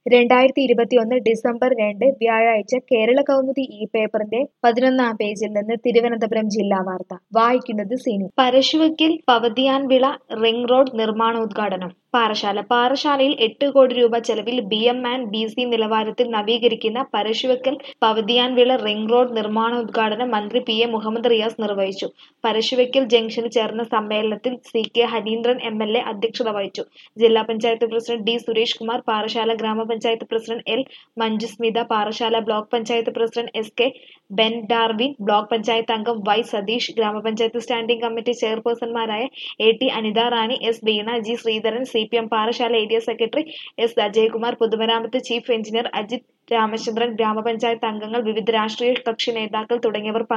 രണ്ടായിരത്തി ഇരുപത്തിയൊന്ന് ഡിസംബർ രണ്ട് വ്യാഴാഴ്ച കേരള കൗമുദി ഈ പേപ്പറിന്റെ പതിനൊന്നാം പേജിൽ നിന്ന് തിരുവനന്തപുരം ജില്ലാ വാർത്ത വായിക്കുന്നത് സിനി പരശുവയ്ക്കൽ പവതിയാൻവിള റിംഗ് റോഡ് നിർമ്മാണോദ്ഘാടനം പാറശാല പാറശാലയിൽ എട്ട് കോടി രൂപ ചെലവിൽ B M and B C നിലവാരത്തിൽ നവീകരിക്കുന്ന പരശുവയ്ക്കൽ പവതിയാൻവിള റിംഗ് റോഡ് നിർമ്മാണോദ്ഘാടനം മന്ത്രി പി എ മുഹമ്മദ് റിയാസ് നിർവഹിച്ചു പരശുവയ്ക്കൽ ജംഗ്ഷനിൽ ചേർന്ന സമ്മേളനത്തിൽ C K Hareendran M L A അധ്യക്ഷത വഹിച്ചു ജില്ലാ പഞ്ചായത്ത് പ്രസിഡന്റ് ഡി സുരേഷ് കുമാർ പാറശാല ഗ്രാമപഞ്ചായത്ത് president L Manjusmitha Parassala block panchayat president S K Ben Darwin block panchayat അംഗം വൈ സതീഷ് ഗ്രാമപഞ്ചായത്ത് സ്റ്റാൻഡിംഗ് കമ്മിറ്റി ചെയർപേഴ്സൺമാരായ A T Anitha Rani S Veena G Sreedharan C P M Parassala area secretary S Ajayakumar പൊതുമരാമത്ത് ചീഫ് എഞ്ചിനീയർ അജിത് രാമചന്ദ്രൻ ഗ്രാമപഞ്ചായത്ത് അംഗങ്ങൾ വിവിധ രാഷ്ട്രീയ കക്ഷി നേതാക്കൾ തുടങ്ങിയവർ